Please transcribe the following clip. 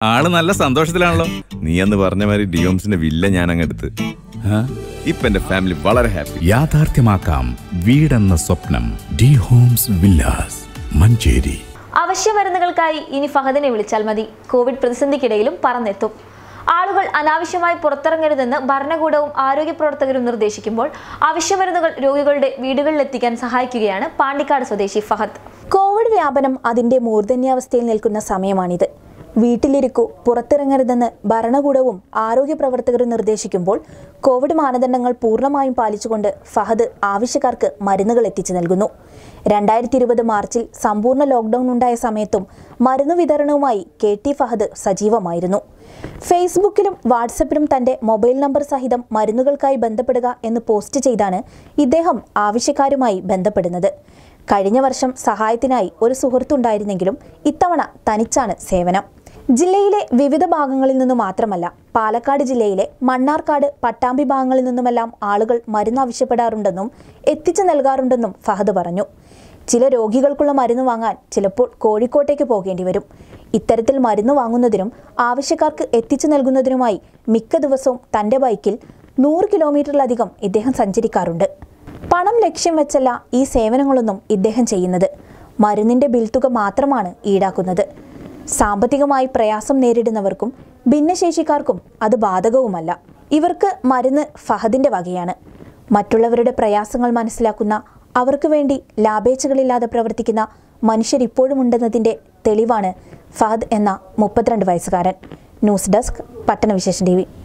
ആള് നല്ല സന്തോഷത്തിലാണല്ലോ നീ അന്ന് പറഞ്ഞ മാതിരി ഡിയോംസിന്റെ വില്ല ഞാൻ അങ്ങ് എടുത്ത് ഇപ്പൊ എന്റെ ഫാമിലി വളരെ ഹാപ്പി യാഥാർത്ഥ്യമാക്കാം വീടെന്ന സ്വപ്നം ഡി ഹോംസ് വില്ലാസ് മഞ്ചേരി അവശ്യ മരുന്നുകൾക്കായി ഇനി ഫഹദിനെ വിളിച്ചാൽ മതി കോവിഡ് പ്രതിസന്ധിക്കിടയിലും പറന്നെത്തും ആളുകൾ അനാവശ്യമായി പുറത്തിറങ്ങരുതെന്ന് ഭരണകൂടവും ആരോഗ്യ പ്രവർത്തകരും നിർദ്ദേശിക്കുമ്പോൾ അവശ്യമരുന്നുകൾ രോഗികളുടെ വീടുകളിലെത്തിക്കാൻ സഹായിക്കുകയാണ് പാണ്ടിക്കാട് സ്വദേശി ഫഹദ് കോവിഡ് വ്യാപനം അതിന്റെ മൂർധന്യാവസ്ഥയിൽ നിൽക്കുന്ന സമയമാണിത് വീട്ടിലിരിക്കൂ പുറത്തിറങ്ങരുതെന്ന് ഭരണകൂടവും ആരോഗ്യ പ്രവർത്തകരും നിർദ്ദേശിക്കുമ്പോൾ കോവിഡ് മാനദണ്ഡങ്ങൾ പൂർണ്ണമായും പാലിച്ചുകൊണ്ട് ഫഹദ് ആവശ്യക്കാർക്ക് മരുന്നുകൾ എത്തിച്ചു നൽകുന്നു രണ്ടായിരത്തി ഇരുപത് മാർച്ചിൽ സമ്പൂർണ്ണ ലോക്ക്ഡൌൺ ഉണ്ടായ സമയത്തും മരുന്ന് വിതരണവുമായി കെ ടി ഫഹദ് സജീവമായിരുന്നു ഫേസ്ബുക്കിലും വാട്സപ്പിലും തന്റെ മൊബൈൽ നമ്പർ സഹിതം മരുന്നുകൾക്കായി ബന്ധപ്പെടുക എന്ന് പോസ്റ്റ് ചെയ്താണ് ഇദ്ദേഹം ആവശ്യക്കാരുമായി ബന്ധപ്പെടുന്നത് കഴിഞ്ഞ വർഷം സഹായത്തിനായി ഒരു സുഹൃത്തുണ്ടായിരുന്നെങ്കിലും ഇത്തവണ തനിച്ചാണ് സേവനം ജില്ലയിലെ വിവിധ ഭാഗങ്ങളിൽ നിന്നു മാത്രമല്ല പാലക്കാട് ജില്ലയിലെ മണ്ണാർക്കാട് പട്ടാമ്പി ഭാഗങ്ങളിൽ നിന്നുമെല്ലാം ആളുകൾ മരുന്ന് ആവശ്യപ്പെടാറുണ്ടെന്നും എത്തിച്ചു നൽകാറുണ്ടെന്നും ഫഹദ് പറഞ്ഞു ചില രോഗികൾക്കുള്ള മരുന്ന് വാങ്ങാൻ ചിലപ്പോൾ കോഴിക്കോട്ടേക്ക് പോകേണ്ടി വരും ഇത്തരത്തിൽ മരുന്ന് വാങ്ങുന്നതിനും ആവശ്യക്കാർക്ക് എത്തിച്ചു നൽകുന്നതിനുമായി മിക്ക ദിവസവും തന്റെ ബൈക്കിൽ നൂറ് കിലോമീറ്ററിലധികം ഇദ്ദേഹം സഞ്ചരിക്കാറുണ്ട് പണം ലക്ഷ്യം വെച്ചല്ല ഈ സേവനങ്ങളൊന്നും ഇദ്ദേഹം ചെയ്യുന്നത് മരുന്നിന്റെ ബിൽ തുക മാത്രമാണ് ഈടാക്കുന്നത് സാമ്പത്തികമായി പ്രയാസം നേരിടുന്നവർക്കും ഭിന്നശേഷിക്കാർക്കും അത് ബാധകവുമല്ല ഇവർക്ക് മരുന്ന് ഫഹദിന്റെ വകയാണ് മറ്റുള്ളവരുടെ പ്രയാസങ്ങൾ മനസ്സിലാക്കുന്ന അവർക്ക് വേണ്ടി ലാഭേച്ഛകളില്ലാതെ പ്രവർത്തിക്കുന്ന മനുഷ്യരിപ്പോഴും ഉണ്ടെന്നതിന്റെ തെളിവാണ് ഫഹദ് എന്ന മുപ്പത്തിരണ്ട് വയസ്സുകാരൻ ന്യൂസ് ഡെസ്ക് പട്ടണവിശേഷൻ ടി